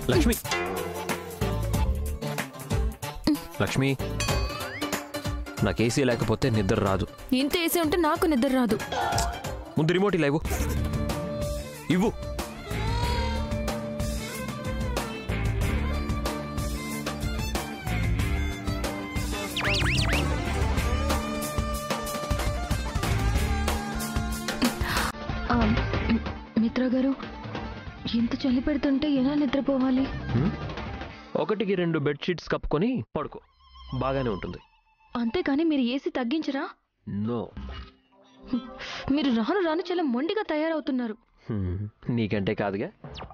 లక్ష్మి లక్ష్మి నాకు ఏసీ లేకపోతే నిద్ర రాదు ఇంత వేసి ఉంటే నాకు నిద్ర రాదు ముందు రిమోట్ ఇలా ఇవ్వు ఇవ్వు ఆ, మి- మిత్ర గారు ఇంత చలి పెడుతుంటే ఎలా నిద్రపోవాలి హ్మ్? ఒకటికి రెండు బెడ్షీట్స్ కప్పుకొని పడుకో బాగానే ఉంటుంది అంతేకాని మీరు ఏసీ తగ్గించరా నో మీరు రాను రాను చాలా మొండిగా తయారవుతున్నారు హ్మ్. నీకంటే కాదుగా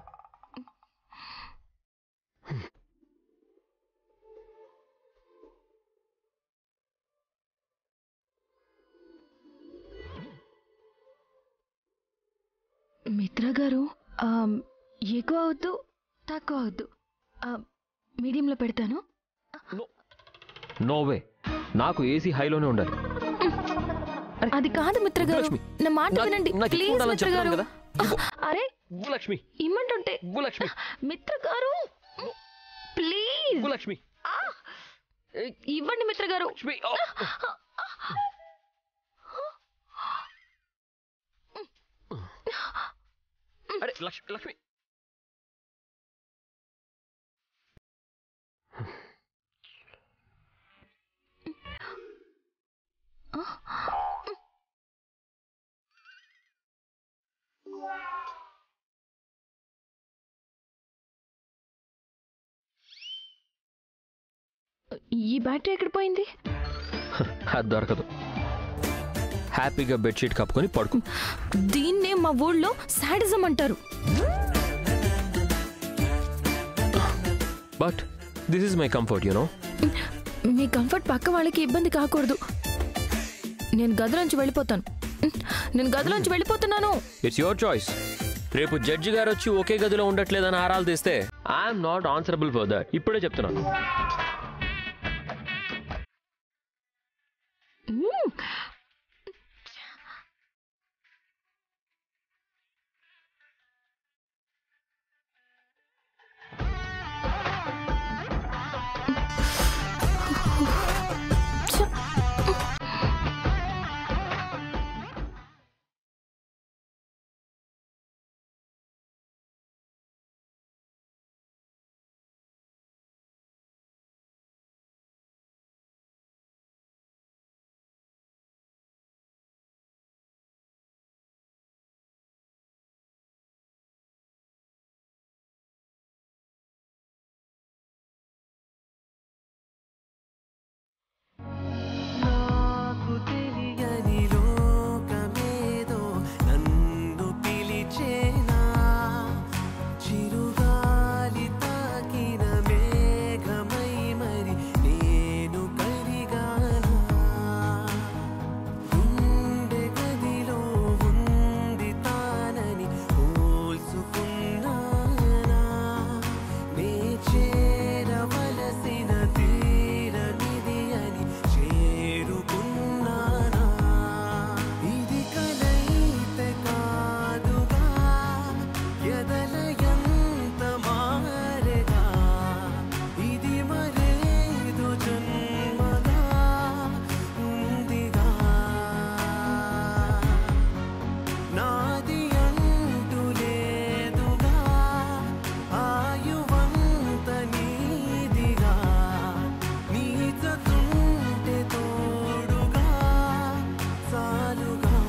మిత్ర గారు ఆ, ఎక్కువ అవద్దు తక్కువ అవద్దు ఆ, మీడియంలో పెడతాను నో వే నాకు ఏసీ హైలోనే ఉండాలి అది కాదు మిత్ర గారు లక్ష్మి, నా మాట నాకు- వినండి నాకు ఎక్కువ ప్లీజ్ ఉండాలని మిత్ర చెప్తున్నాను గారు కదా. ఇవ్వు. అరే ఇవ్వు లక్ష్మి ఇమ్మంటుంటే ఇవ్వు లక్ష్మి మిత్ర గారు ప్లీజ్ ఇవ్వు లక్ష్మి ఇవ్వండి మిత్ర గారు లక్ష్మి ఓ. అరే లక్ష్మి లక్ష్మి ఈ బ్యాటరీ ఎక్కడ పోయింది అది దొరకదు హ్యాపీగా బెడ్షీట్ కప్పుకొని పడుకో దీన్నే మా ఊళ్ళో సాడిజం అంటారు but this is my comfort you know మీ కంఫర్ట్ పక్క వాళ్ళకి ఇబ్బంది కాకూడదు నేను గదిలోంచి వెళ్ళిపోతాను నేను గదిలోంచి వెళ్ళిపోతున్నాను ఇట్స్ యువర్ చాయిస్ రేపు జడ్జి గారు వచ్చి ఒకే గదిలో ఉండట్లేదని ఆరాలు తీస్తే I'm not answerable for that ఇప్పుడే చెప్తున్నాను మ్మ్. ఛ. నాకు తెలియని లోకమేదో నన్ను పిలిచేనా చిరుగాలి తాకిన మేఘమై మరి నేను కరిగానా గుండె గదిలో ఉంది తానని పోల్చుకున్నానా నే చేరవలసిన తీరనిది అని చేరుకున్నానా ఇది కలయితే కాదుగా ఎదల ఎంత మారెగా ఇది మరేదో జన్మగా ఉందిగా నాది అంటూ లేదుగా ఆయువంత నీదిగా నీచతుంటే తోడుగా చాలుగా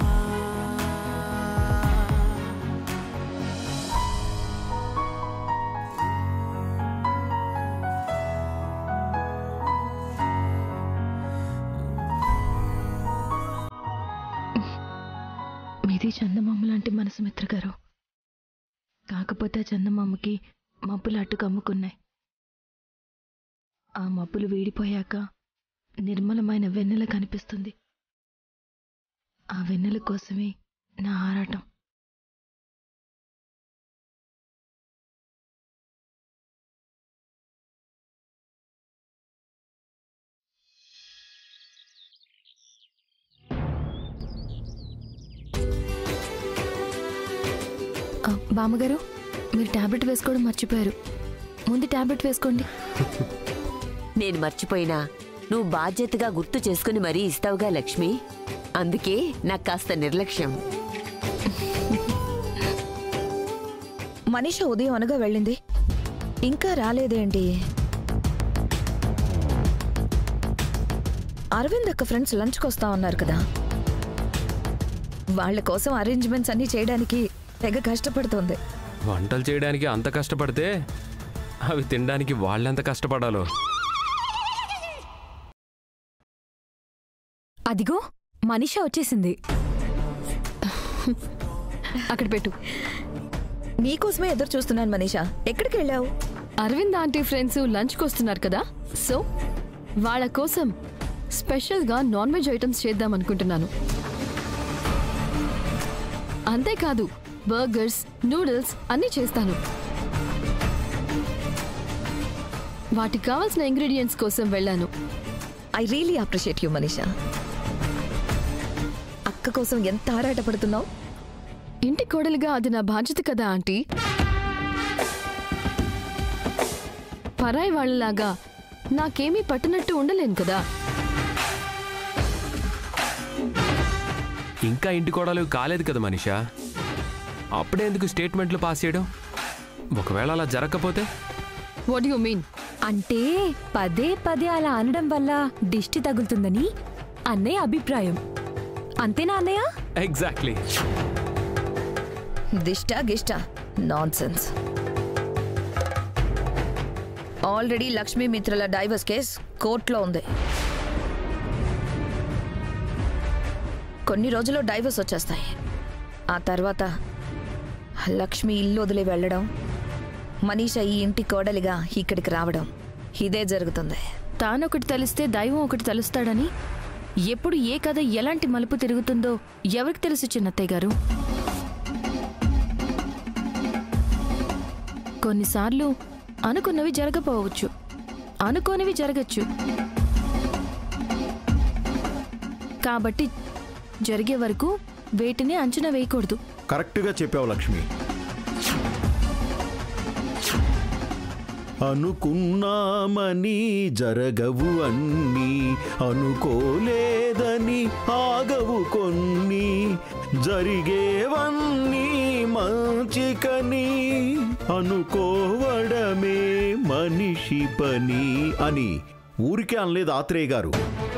మీది చందమామ లాంటి మనసు మిత్ర గారు కాకపోతే ఆ చందమామకి మబ్బులు అడ్డు కమ్ముకున్నాయి ఆ మబ్బులు వీడిపోయాక నిర్మలమైన వెన్నెల కనిపిస్తుంది ఆ వెన్నెల కోసమే నా ఆరాటం ఆ, బామ్మగారు మీరు టాబ్లెట్ వేసుకోవడం మర్చిపోయారు ముందు టాబ్లెట్ వేసుకోండి నేను మర్చిపోయినా నువ్వు బాధ్యతగా గుర్తు చేసుకుని మరీ ఇస్తావుగా లక్ష్మి అందుకే నాకు కాస్త నిర్లక్ష్యం మనీష ఉదయం అనగా వెళ్ళింది ఇంకా రాలేదేంటి అరవింద్ అక్క ఫ్రెండ్స్ లంచ్కి వస్తా ఉన్నారు కదా వాళ్ళ కోసం అరేంజ్మెంట్స్ అన్నీ చేయడానికి తెగ కష్టపడుతుంది వంటలు చేయడానికి అంత కష్టపడితే అవి తినడానికి వాళ్ళెంత కష్టపడాలో అదిగో మనిష వచ్చేసింది అక్కడ పెట్టు నీకోసమే ఎదురు చూస్తున్నాను మనీషా ఎక్కడికి వెళ్ళావు అరవింద్ ఆంటీ ఫ్రెండ్స్ లంచ్కి వస్తున్నారు కదా సో వాళ్ళ కోసం స్పెషల్గా నాన్ వెజ్ ఐటమ్స్ చేద్దాం అనుకుంటున్నాను అంతేకాదు బర్గర్స్ నూడిల్స్ అన్నీ చేస్తాను వాటికి కావాల్సిన ఇంగ్రీడియంట్స్ కోసం వెళ్ళాను I really appreciate you Manisha అక్క కోసం ఎంత ఆరాటపడుతున్నావు ఇంటి కోడలిగా అది నా బాధ్యత కదా ఆంటీ పరాయి వాళ్ళలాగా నాకేమీ పట్టినట్టు ఉండలేను కదా ఇంకా ఇంటి కోడలు కాలేదు కదా మనిషా అప్పుడే ఎందుకు స్టేట్మెంట్లు పాస్ చేయడం ఒకవేళ అలా జరగకపోతే వాట్ యు మీన్ అంటే పదే పదే అలా అనడం వల్ల దిష్టి తగులుతుందని అన్నయ్య అభిప్రాయం అంతేనా అన్నయ్య ఎగ్జాక్ట్లీ దిష్ట గిష్ట నాన్ సెన్స్ ఆల్రెడీ లక్ష్మీ మిత్రుల డైవర్స్ కేస్ కోర్టులో ఉంది కొన్ని రోజుల్లో డైవర్స్ వచ్చేస్తాయి ఆ తర్వాత లక్ష్మి ఇల్లు వదిలి వెళ్ళడం మనీష ఈ ఇంటి కోడలిగా ఇక్కడికి రావడం ఇదే జరుగుతుంది తానొకటి తెలిస్తే దైవం ఒకటి తెలుస్తాడని ఎప్పుడు ఏ కథ ఎలాంటి మలుపు తిరుగుతుందో ఎవరికి తెలుసు చిన్నత్తయ్య గారు కొన్నిసార్లు అనుకున్నవి జరగపోవచ్చు అనుకోనివి జరగచ్చు కాబట్టి జరిగే వరకు వేటిని అంచనా వేయకూడదు కరెక్ట్గా చెప్పావు లక్ష్మి అనుకున్నామని జరగవు అన్నీ అనుకోలేదని ఆగవు కొన్ని జరిగేవన్నీ మంచికని అనుకోవడమే మనిషి పని అని ఊరికే అనలేదు ఆత్రేయ గారు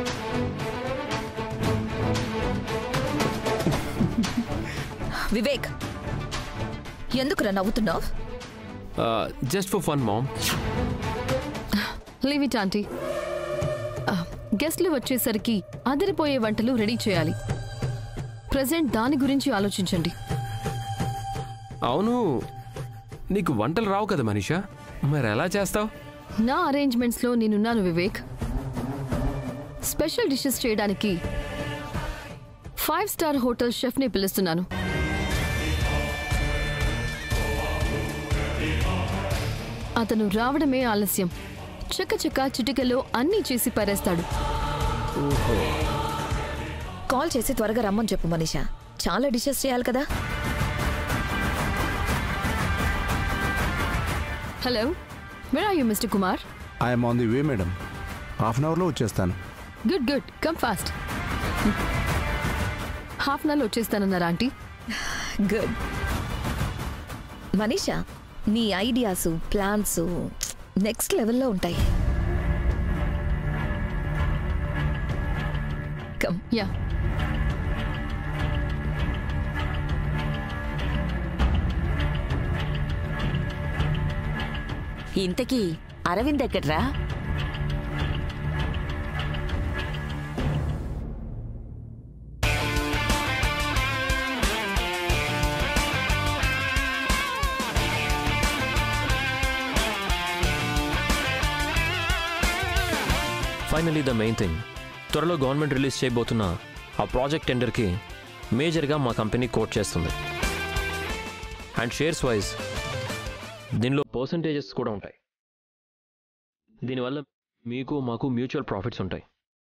వివేక్ ఎందుకురా నవ్వుతున్నావు just for fun mom leave it aunty గెస్ట్లు వచ్చేసరికి అదిరిపోయే వంటలు రెడీ చేయాలి ప్రజెంట్ దాని గురించి ఆలోచించండి అవును నీకు వంటలు రావు కదా మనీషా మరి ఎలా చేస్తావు నా అరేంజ్మెంట్స్లో నేనున్నాను వివేక్ స్పెషల్ డిషెస్ చేయడానికి ఫైవ్ స్టార్ హోటల్ షెఫ్ని పిలుస్తున్నాను అతను రావడమే ఆలస్యం చక్క చక్క చిటికలో అన్నీ చేసి పారేస్తాడు కాల్ చేసి త్వరగా రమ్మని చెప్పు మనీషా చాలా డిషెస్ చేయాలి కదా hello where are you mister Kumar I'm on the way madam half an అవర్లో వచ్చేస్తాను good good come fast half an అవర్లో వచ్చేస్తానన్నారా ఆంటీ గుడ్ మనీషా నీ ఐడియాస్ ప్లాన్స్ నెక్స్ట్ లెవెల్లో ఉంటాయి కమ్ యా ఇంతకీ అరవింద్ ఎక్కడ్రా ఫైనలీ ద మెయిన్ థింగ్ త్వరలో గవర్నమెంట్ రిలీజ్ చేయబోతున్న ఆ ప్రాజెక్ట్ టెండర్కి మేజర్గా మా కంపెనీ కోట్ చేస్తుంది అండ్ షేర్స్ వైజ్ దీనిలో పర్సంటేజెస్ కూడా ఉంటాయి దీనివల్ల మీకు మాకు మ్యూచువల్ ప్రాఫిట్స్ ఉంటాయి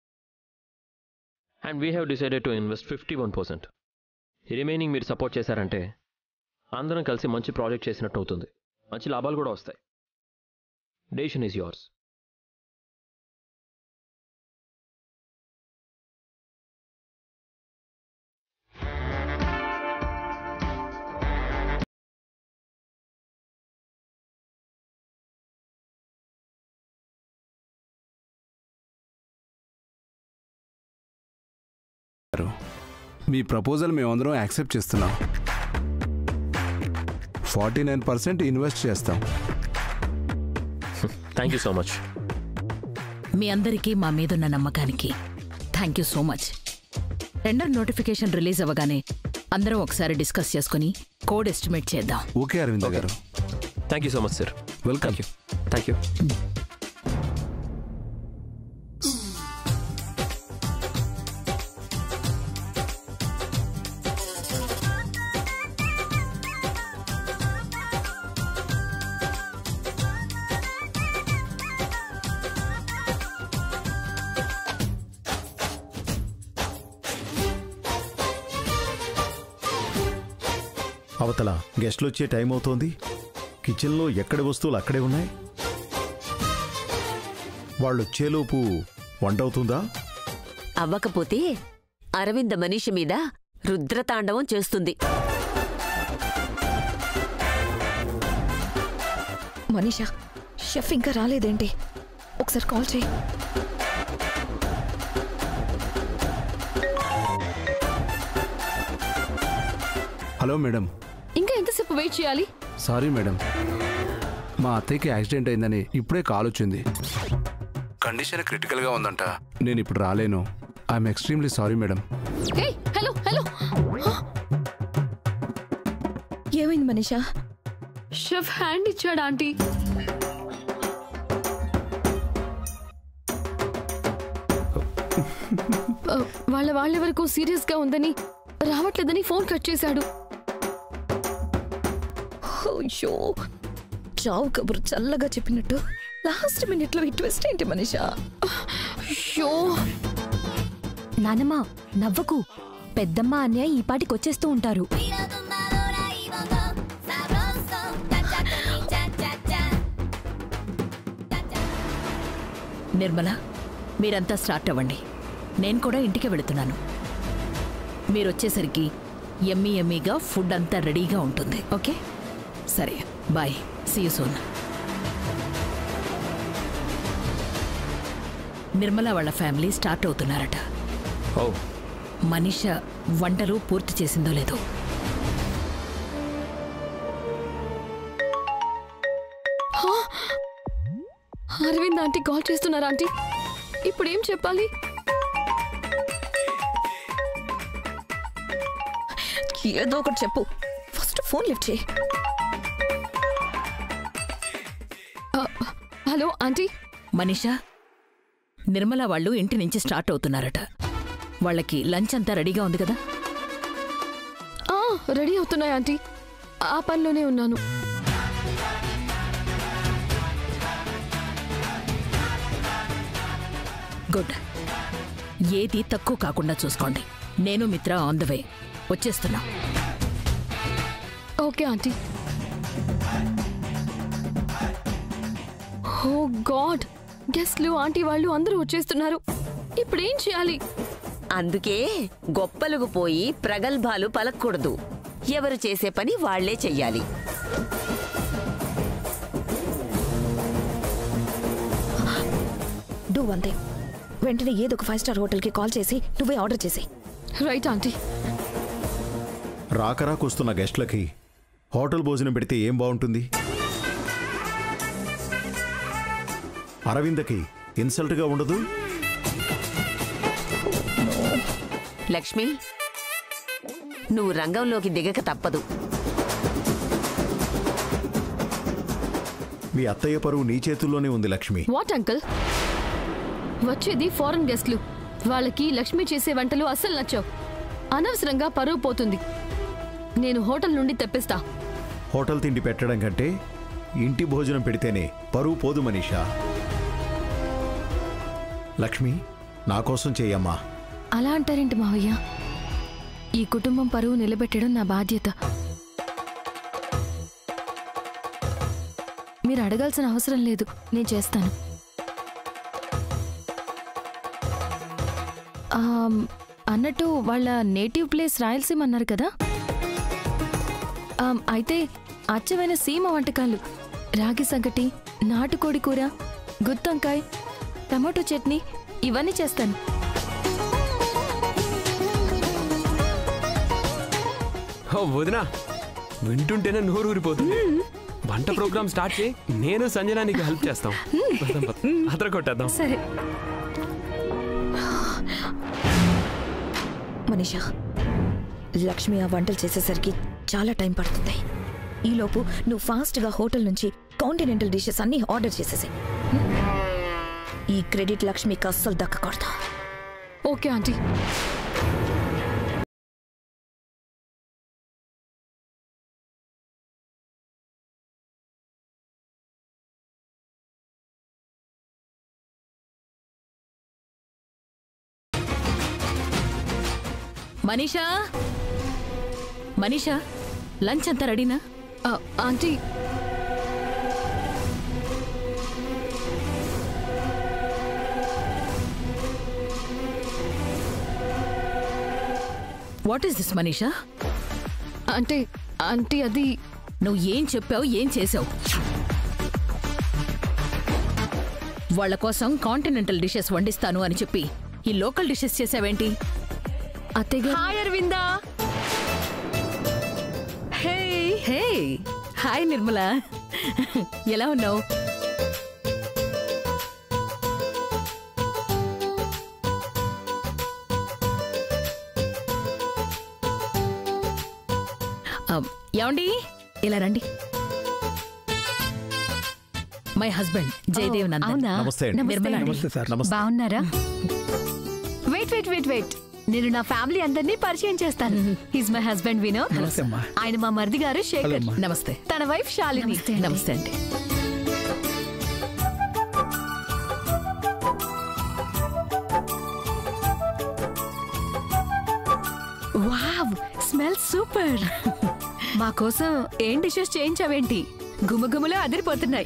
and we have decided to invest fifty one percent remaining మీరు సపోర్ట్ చేశారంటే అందరం కలిసి మంచి ప్రాజెక్ట్ చేసినట్టు అవుతుంది మంచి లాభాలు కూడా వస్తాయి డెసిషన్ ఈజ్ యోర్స్ మీ ప్రపోజల్ మేమందరం యాక్సెప్ట్ చేస్తున్నాం ఫార్టీ నైన్ పర్సెంట్ ఇన్వెస్ట్ చేస్తాం థ్యాంక్ యూ సో మచ్ మీ అందరికీ మా మీదున్న నమ్మకానికి thank you so much tender notification release అవ్వగానే అందరం ఒకసారి డిస్కస్ చేసుకుని కోడ్ ఎస్టిమేట్ చేద్దాం ఓకే అరవింద గారు thank you so much sir welcome thank you thank you అవతల గెస్ట్లు వచ్చే టైం అవుతోంది కిచెన్లో ఎక్కడి వస్తువులు అక్కడే ఉన్నాయి వాళ్ళు వచ్చేలోపు వంట అవుతుందా అవ్వకపోతే అరవింద మనిషి మీద రుద్రతాండవం చేస్తుంది మనీషా షెఫ్ ఇంకా రాలేదేంటి ఒకసారి కాల్ చేయి హలో మేడం ఇంకా ఎంతసేపు వెయిట్ చేయాలి సారీ మేడం మా అత్తయ్యకి యాక్సిడెంట్ అయిందని ఇప్పుడే కాల్ వచ్చింది కండిషన్ క్రిటికల్గా ఉందంట నేను ఇప్పుడు రాలేను I'm extremely sorry madam hey hello hello ఏమైంది మనీషా షెఫ్ హ్యాండ్ ఇచ్చాడు ఆంటీ ఆ, వాళ్ళ వాళ్ళ వరకు సీరియస్ గా ఉందని రావట్లేదని ఫోన్ కట్ చేశాడు అయ్యో చావు కబురు చల్లగా చెప్పినట్టు లాస్ట్ మినిట్ లో ఈ ట్విస్ట్ ఏంటి మనీషా అయ్యో నానమ్మ నవ్వకు పెద్దమ్మ అన్నయ్య ఈ పాటికి వచ్చేస్తూ ఉంటారు నిర్మల మీరంతా స్టార్ట్ అవ్వండి నేను కూడా ఇంటికి వెళుతున్నాను మీరొచ్చేసరికి ఎమ్మీ ఎమ్మీగా ఫుడ్ అంతా రెడీగా ఉంటుంది ఓకే సరే బాయ్ సీ సూన్ నిర్మల వాళ్ళ ఫ్యామిలీ స్టార్ట్ అవుతున్నారట ఓ మనీష వంటలు పూర్తి చేసిందో లేదో అరవింద్ ఆంటీ కాల్ చేస్తున్నారా ఆంటీ ఇప్పుడు ఏం చెప్పాలి ఏదో ఒకటి చెప్పు ఫస్ట్ ఫోన్ లిఫ్ట్ చేయి ఆ, హలో ఆంటీ మనీషా నిర్మల వాళ్ళు ఇంటి నుంచి స్టార్ట్ అవుతున్నారట వాళ్ళకి లంచ్ అంతా రెడీగా ఉంది కదా ఆ, రెడీ అవుతున్నాయి ఆంటీ ఆ పనిలోనే ఉన్నాను గుడ్ ఏది తక్కువ కాకుండా చూసుకోండి నేను మిత్ర ఆన్ ద వే వచ్చేస్తున్నా ఓకే ఆంటీ ఓ గాడ్ గెస్ట్లు ఆంటీ వాళ్ళు అందరూ వచ్చేస్తున్నారు ఇప్పుడు ఏం చేయాలి అందుకే గొప్పలకు పోయి ప్రగల్భాలు పలకూడదు ఎవరు చేసే పని వాళ్లే చెయ్యాలి డూ వన్ థింగ్ వెంటనే ఏదో ఒక ఫైవ్ స్టార్ హోటల్కి కాల్ చేసి నువ్వే ఆర్డర్ చేసి రైట్ ఆంటీ రాకరాకొస్తున్న గెస్ట్లకి హోటల్ భోజనం పెడితే ఏం బాగుంటుంది అరవిందకి ఇన్సల్ట్గా ఉండదు లక్ష్మి నువ్వు రంగంలోకి దిగక తప్పదు మీ అత్తయ్య పరువు నీ చేతుల్లోనే ఉంది లక్ష్మి వాట్ అంకుల్ వచ్చేది ఫారెన్ గెస్ట్లు వాళ్ళకి లక్ష్మి చేసే వంటలు అస్సలు నచ్చవు అనవసరంగా పరువు పోతుంది నేను హోటల్ నుండి తెప్పిస్తా హోటల్ తిండి పెట్టడం కంటే ఇంటి భోజనం పెడితేనే పరువు పోదు మనీషా లక్ష్మి నా కోసం చెయ్యమ్మా అలా అంటారేంటి మావయ్య ఈ కుటుంబం పరువు నిలబెట్టడం నా బాధ్యత మీరు అడగాల్సిన అవసరం లేదు నేను చేస్తాను ఆమ్, అన్నట్టు వాళ్ళ నేటివ్ ప్లేస్ రాయలసీమ అన్నారు కదా ఆమ్, అయితే అచ్చమైన సీమ వంటకాలు రాగి సంగటి నాటుకోడి కూర గుత్తొంకాయ టమాటో చట్నీ ఇవన్నీ చేస్తాను ఓ వదినా వింటుంటేనే నోరు ఊరిపోతుంది వంట ప్రోగ్రామ్ స్టార్ట్ చేయి నేను సంజన నీకు హెల్ప్ చేస్తాం పదం, పద. అదర కొట్టేద్దాం సరే మనీషా లక్ష్మి ఆ వంటలు చేసేసరికి చాలా టైం పడుతుంది ఈలోపు నువ్వు ఫాస్ట్గా హోటల్ నుంచి కాంటినెంటల్ డిషెస్ అన్నీ ఆర్డర్ చేసేసి ఈ క్రెడిట్ లక్ష్మికి అస్సలు దక్కకూడదు okay aunty Manisha Manisha lunch అంతా రెడీనా ఆ, aunty what is this Manisha అంటే ఆంటీ అది నువ్వు ఏం చెప్పావు ఏం చేసావు వాళ్ళ కోసం కాంటినెంటల్ డిషెస్ వండిస్తాను అని చెప్పి ఈ లోకల్ డిషెస్ చేసావేంటి అత్తయ్య హాయ్ అరవిందా హే హే హాయ్ నిర్మల ఎలా ఉన్నావు ఏమండి ఇలా రండి మై హస్బెండ్ జయదేవ్ నందన్ అవునా నమస్తే అండి. నిర్మల అండి. నమస్తే బాగున్నారా వెయిట్ వెయిట్ వెయిట్ వెయిట్ నేను నా ఫ్యామిలీ అందరినీ పరిచయం చేస్తాను హిజ్ మై హస్బెండ్ వినోద్ ఆయన మా మరిది గారు శేఖర్ నమస్తే తన వైఫ్ శాలిని నమస్తే అండి వావ్ స్మెల్ సూపర్ మా కోసం ఏం డిషెస్ చేయించావేంటి గుమగుమలు అదిరిపోతున్నాయి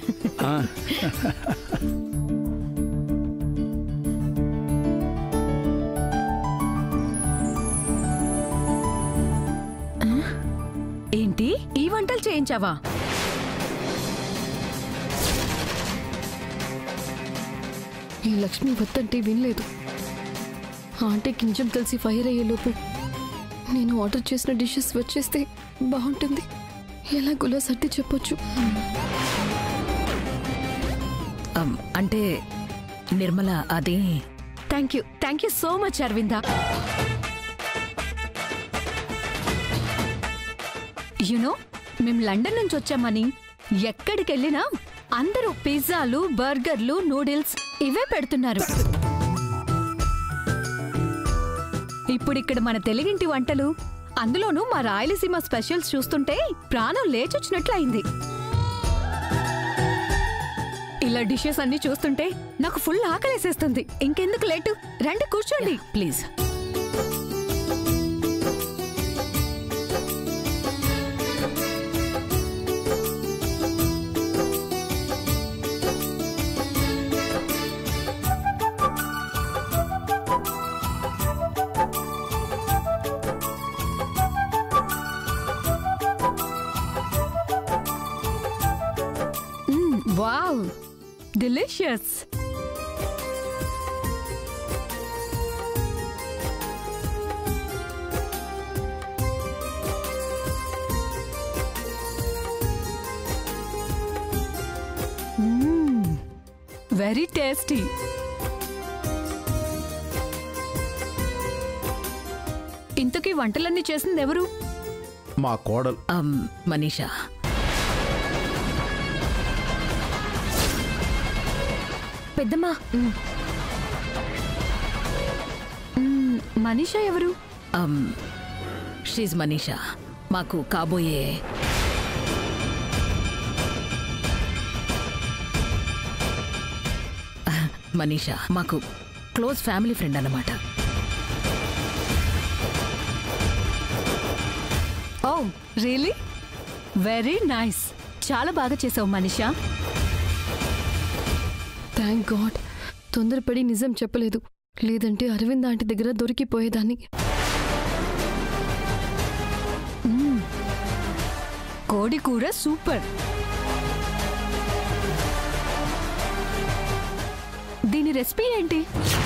ఆ? ఏంటి ఈ వంటలు చేయించావా ఈ లక్ష్మి వద్దంటే వినలేదు ఆంటీకి నిజం తెలిసి ఫైర్ అయ్యేలోపు నేను ఆర్డర్ చేసిన డిషెస్ వచ్చేస్తే బాగుంటుంది ఎలాగోలా సర్ది చెప్పొచ్చు అమ్, అంటే నిర్మల అది thank you thank you so much Aravinda you know మేము లండన్ నుంచి వచ్చామని ఎక్కడికి వెళ్ళినా అందరూ పిజ్జాలు బర్గర్లు నూడిల్స్ ఇవే పెడుతున్నారు ఇప్పుడు ఇక్కడ మన తెలుగింటి వంటలు అందులోనూ మా రాయలసీమ స్పెషల్స్ చూస్తుంటే ప్రాణం లేచొచ్చినట్లు అయింది ఇలా డిషెస్ అన్ని చూస్తుంటే నాకు ఫుల్ ఆకలేసేస్తుంది ఇంకెందుకు లేటు రండి కూర్చోండి please wow delicious very tasty ఇంతకీ వంటలన్నీ చేసింది ఎవరు మా కోడలు అమ్, మనీషా పెద్దమ్మా మ్మ్, మనీషా ఎవరు అమ్, షీజ్ మనీషా మాకు కాబోయే మనీషా మాకు క్లోజ్ ఫ్యామిలీ ఫ్రెండ్ అన్నమాట ఓ రియలీ వెరీ నైస్ చాలా బాగా చేసావు మనీషా థ్యాంక్ గాడ్ తొందరపడి నిజం చెప్పలేదు లేదంటే అరవింద్ ఆంటీ దగ్గర దొరికిపోయేదాన్ని కోడి కూర సూపర్ దీని రెసిపీ ఏంటి